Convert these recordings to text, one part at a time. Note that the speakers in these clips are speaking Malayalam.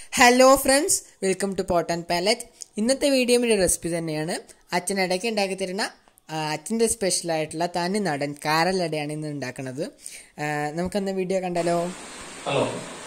hello friends welcome to pot and palette ഇന്നത്തെ വീഡിയോയുടെ റെസിപ്പി തന്നെയാണ് അച്ഛൻ ഇടയ്ക്ക് ഉണ്ടാക്കി തരുന്ന ആ, അച്ഛൻ്റെ സ്പെഷ്യലായിട്ടുള്ള തനി നാടൻ കാരലടയാണ് ഇന്ന് ഉണ്ടാക്കുന്നത് ആ, നമുക്കെന്ന വീഡിയോ കണ്ടാലോ ഹലോ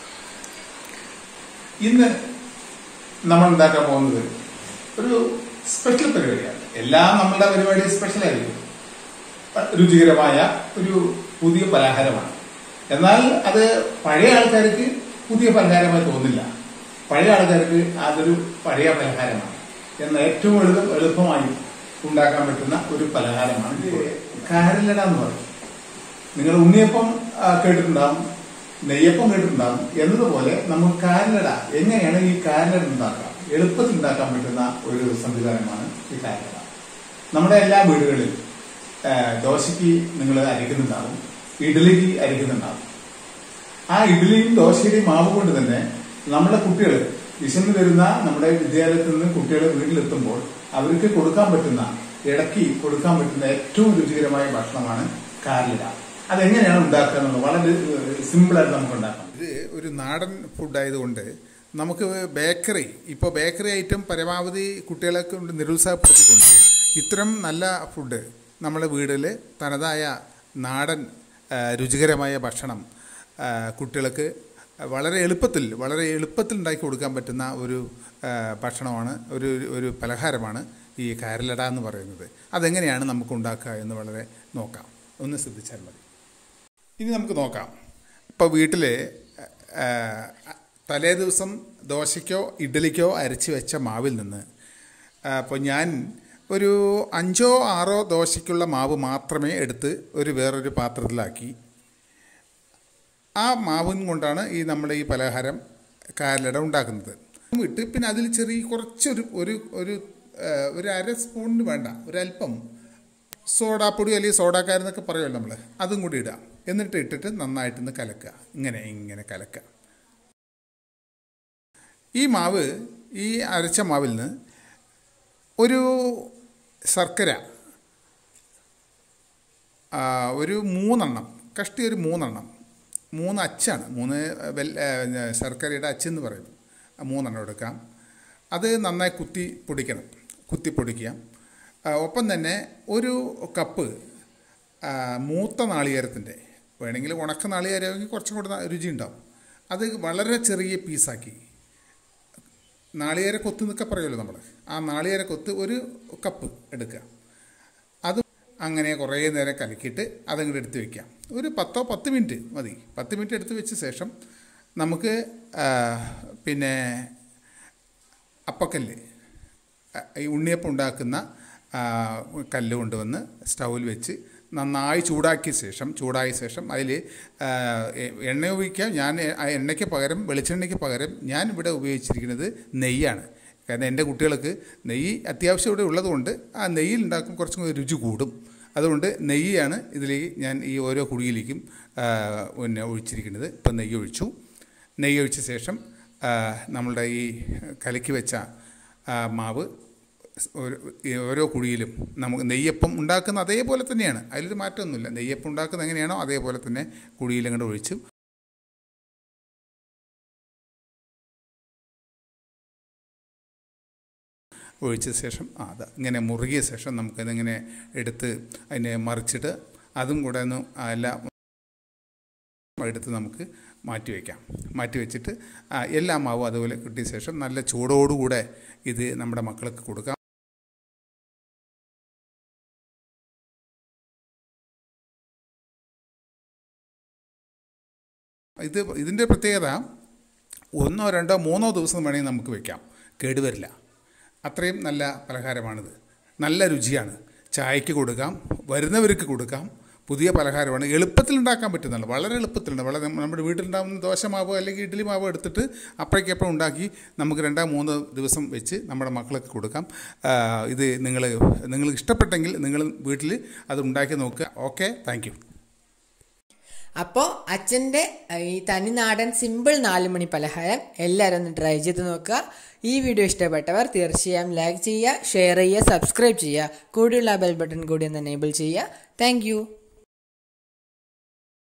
ഇന്ന് നമ്മൾ ഉണ്ടാക്കാൻ പോകുന്നത് ഒരു സ്പെഷ്യൽ പരിപാടിയാണ് എല്ലാം നമ്മളുടെ പരിപാടി സ്പെഷ്യൽ ആയിരിക്കും രുചികരമായ ഒരു പുതിയ പലഹാരമാണ് എന്നാൽ അത് പഴയ ആൾക്കാർക്ക് പുതിയ പലഹാരമായി തോന്നില്ല പഴയ ആൾക്കാർക്ക് അതൊരു പഴയ പലഹാരമാണ് എന്നാൽ ഏറ്റവും എളുപ്പം എളുപ്പമായി ഉണ്ടാക്കാൻ പറ്റുന്ന ഒരു പലഹാരമാണ് കാരലട എന്ന് പറയും നിങ്ങൾ ഉണ്ണിയപ്പം ആ, കേട്ടിട്ടുണ്ടാവും നെയ്യപ്പം കേട്ടിട്ടുണ്ടാവും എന്നതുപോലെ നമുക്ക് കാരലട എങ്ങനെയാണ് ഈ കാരലട ഉണ്ടാക്കാം എളുപ്പത്തിൽ ഉണ്ടാക്കാൻ പറ്റുന്ന ഒരു സംവിധാനമാണ് ഈ കാരലട നമ്മുടെ എല്ലാ വീടുകളിലും ആ, ദോശയ്ക്ക് നിങ്ങൾ അരിക്കുന്നുണ്ടാവും ഇഡ്ഡലിക്ക് അരിക്കുന്നുണ്ടാവും ആ ഇഡ്ഡലിയും ദോശയുടെയും മാവ് കൊണ്ട് തന്നെ നമ്മുടെ കുട്ടികൾ വിശന്ന് വരുന്ന നമ്മുടെ വിദ്യാലയത്തിൽ നിന്ന് കുട്ടികൾ വീട്ടിലെത്തുമ്പോൾ അവർക്ക് കൊടുക്കാൻ പറ്റുന്ന ഇടയ്ക്ക് കൊടുക്കാൻ പറ്റുന്ന ഏറ്റവും രുചികരമായ ഭക്ഷണമാണ് കാരലിട അതെങ്ങനെയാണ് ഉണ്ടാക്കുക എന്നുള്ളത് വളരെ സിമ്പിളായിട്ട് നമുക്ക് ഉണ്ടാക്കാം ഇത് ഒരു നാടൻ ഫുഡ് ആയതുകൊണ്ട് നമുക്ക് ബേക്കറി ഇപ്പോൾ ബേക്കറി ഐറ്റം പരമാവധി കുട്ടികളെ കൊണ്ട് നിരുത്സാഹപ്പെടുത്തിക്കൊണ്ട് ഇത്തരം നല്ല ഫുഡ് നമ്മുടെ വീട്ടിൽ തനതായ നാടൻ ആ, രുചികരമായ ഭക്ഷണം ആ, കുട്ടികൾക്ക് വളരെ എളുപ്പത്തിൽ വളരെ എളുപ്പത്തിൽ ഉണ്ടാക്കി കൊടുക്കാൻ പറ്റുന്ന ഒരു ആ, ഭക്ഷണമാണ് ഒരു ഒരു പലഹാരമാണ് ഈ കാരലട എന്ന് പറയുന്നത് അതെങ്ങനെയാണ് നമുക്ക് ഉണ്ടാക്കുക എന്ന് വളരെ നോക്കാം ഒന്ന് ശ്രദ്ധിച്ചാൽ മതി ഇനി നമുക്ക് നോക്കാം ഇപ്പോൾ വീട്ടിൽ തലേ ദിവസം ദോശയ്ക്കോ ഇഡ്ഡലിക്കോ അരച്ച് വെച്ച മാവിൽ നിന്ന് അപ്പോൾ ഞാൻ ഒരു അഞ്ചോ ആറോ ദോശയ്ക്കുള്ള മാവ് മാത്രമേ എടുത്ത് ഒരു വേറൊരു പാത്രത്തിലാക്കി ആ മാവും കൊണ്ടാണ് ഈ നമ്മുടെ ഈ പലഹാരം കാരലട ഉണ്ടാക്കുന്നത് ഇട്ട് പിന്നെ അതിൽ ചെറിയ കുറച്ചൊരു ഒരു ഒരു ആ, ഒരു അര സ്പൂണിന് വേണ്ട ഒരല്പം സോഡാപ്പൊടി അല്ലെങ്കിൽ സോഡാക്കാരെന്നൊക്കെ പറയുമല്ലോ നമ്മൾ അതും കൂടി ഇടാം എന്നിട്ട് ഇട്ടിട്ട് നന്നായിട്ടൊന്ന് കലക്കുക ഇങ്ങനെ ഇങ്ങനെ കലക്കുക ഈ മാവ് ഈ അരച്ച മാവിൽ നിന്ന് ഒരു ശർക്കര ആ, ഒരു മൂന്നെണ്ണം കഷ്ടി ഒരു മൂന്നെണ്ണം മൂന്ന് അച്ചാണ് മൂന്ന് വെൽ ആ, ശർക്കരയുടെ അച്ചെന്ന് പറയും ആ മൂന്നെണ്ണം എടുക്കാം അത് നന്നായി കുത്തി പൊടിക്കണം കുത്തി പൊടിക്കുക ആ, ഒപ്പം തന്നെ ഒരു കപ്പ് ആ, മൂത്ത നാളികേരത്തിൻ്റെ വേണമെങ്കിൽ ഉണക്ക നാളികേരമെങ്കിൽ കുറച്ചും കൂടെ ന- രുചി ഉണ്ടാവും അത് വളരെ ചെറിയ പീസാക്കി നാളികേര കൊത്ത് എന്നൊക്കെ പറയുമല്ലോ നമ്മൾ ആ നാളികേര കൊത്ത് ഒരു കപ്പ് എടുക്കുക അത് അങ്ങനെ കുറേ നേരം കലക്കിയിട്ട് അതങ്ങോട്ട് എടുത്ത് വെക്കാം ഒരു പത്തോ പത്ത് മിനിറ്റ് മതി പത്ത് മിനിറ്റ് എടുത്ത് വെച്ച ശേഷം നമുക്ക് ആ, പിന്നെ അപ്പക്കല്ല് ആ, ഈ ഉണ്ണിയപ്പം ഉണ്ടാക്കുന്ന ആ, കല്ല് കൊണ്ടുവന്ന് സ്റ്റൗവിൽ വെച്ച് നന്നായി ചൂടാക്കിയ ശേഷം ചൂടായ ശേഷം അതിൽ എണ്ണ ഉപയോഗിക്കാം ഞാൻ ആ എണ്ണയ്ക്ക് പകരം വെളിച്ചെണ്ണയ്ക്ക് പകരം ഞാൻ ഇവിടെ ഉപയോഗിച്ചിരിക്കുന്നത് നെയ്യാണ് കാരണം എൻ്റെ കുട്ടികൾക്ക് നെയ്യ് അത്യാവശ്യം ഇവിടെ ഉള്ളതുകൊണ്ട് ആ നെയ്യിൽ ഉണ്ടാക്കും കുറച്ചും കൂടി രുചി കൂടും അതുകൊണ്ട് നെയ്യാണ് ഇതിലേക്ക് ഞാൻ ഈ ഓരോ കുഴിയിലേക്കും ആ, പിന്നെ ഒഴിച്ചിരിക്കുന്നത് ഇപ്പം നെയ്യ് ഒഴിച്ചു നെയ്യ് ഒഴിച്ച ശേഷം ആ, നമ്മളുടെ ഈ കലക്കി വെച്ച ആ, മാവ് ഒരു ഈ ഓരോ കുഴിയിലും നമുക്ക് നെയ്യപ്പം ഉണ്ടാക്കുന്ന അതേപോലെ തന്നെയാണ് അതിലൊരു മാറ്റമൊന്നുമില്ല നെയ്യപ്പം ഉണ്ടാക്കുന്നത് എങ്ങനെയാണോ അതേപോലെ തന്നെ കുഴിയിലും കൂടെ ഒഴിച്ചു ഒഴിച്ച ശേഷം ആ അത് ഇങ്ങനെ മുറുകിയ ശേഷം നമുക്കതിങ്ങനെ എടുത്ത് അതിനെ മറിച്ചിട്ട് അതും കൂടെ ഒന്ന് എല്ലാം എടുത്ത് നമുക്ക് മാറ്റി വയ്ക്കാം മാറ്റി വെച്ചിട്ട് ആ, എല്ലാ മാവും അതുപോലെ കിട്ടിയ ശേഷം നല്ല ചൂടോടുകൂടെ ഇത് നമ്മുടെ മക്കൾക്ക് കൊടുക്കാം ഇത് ഇതിൻ്റെ പ്രത്യേകത ഒന്നോ രണ്ടോ മൂന്നോ ദിവസം വേണമെങ്കിൽ നമുക്ക് വെക്കാം കേടുവരില്ല അത്രയും നല്ല പലഹാരമാണിത് നല്ല രുചിയാണ് ചായക്ക് കൊടുക്കാം വരുന്നവർക്ക് കൊടുക്കാം പുതിയ പലഹാരമാണ് എളുപ്പത്തിൽ ഉണ്ടാക്കാൻ പറ്റുന്നതാണ് വളരെ എളുപ്പത്തിലുണ്ട് വളരെ നമ്മുടെ വീട്ടിലുണ്ടാകുന്ന ദോശ മാവോ അല്ലെങ്കിൽ ഇഡ്ഡലി മാവോ എടുത്തിട്ട് അപ്പോഴേക്കപ്പം ഉണ്ടാക്കി നമുക്ക് രണ്ടോ മൂന്നോ ദിവസം വെച്ച് നമ്മുടെ മക്കൾക്ക് കൊടുക്കാം ആ, ഇത് നിങ്ങൾ നിങ്ങൾക്ക് ഇഷ്ടപ്പെട്ടെങ്കിൽ നിങ്ങൾ വീട്ടിൽ അത് ഉണ്ടാക്കി നോക്കുക ഓക്കെ താങ്ക് യു അപ്പോൾ അച്ഛൻ്റെ ഈ തനിനാടൻ സിമ്പിൾ നാല് മണി പലഹാരം എല്ലാവരും ഒന്ന് ട്രൈ ചെയ്ത് നോക്കുക ഈ വീഡിയോ ഇഷ്ടപ്പെട്ടവർ തീർച്ചയായും ലൈക്ക് ചെയ്യുക ഷെയർ ചെയ്യുക സബ്സ്ക്രൈബ് ചെയ്യുക കൂടിയുള്ള ബെൽ ബട്ടൺ കൂടി ഒന്ന് എനേബിൾ ചെയ്യുക താങ്ക്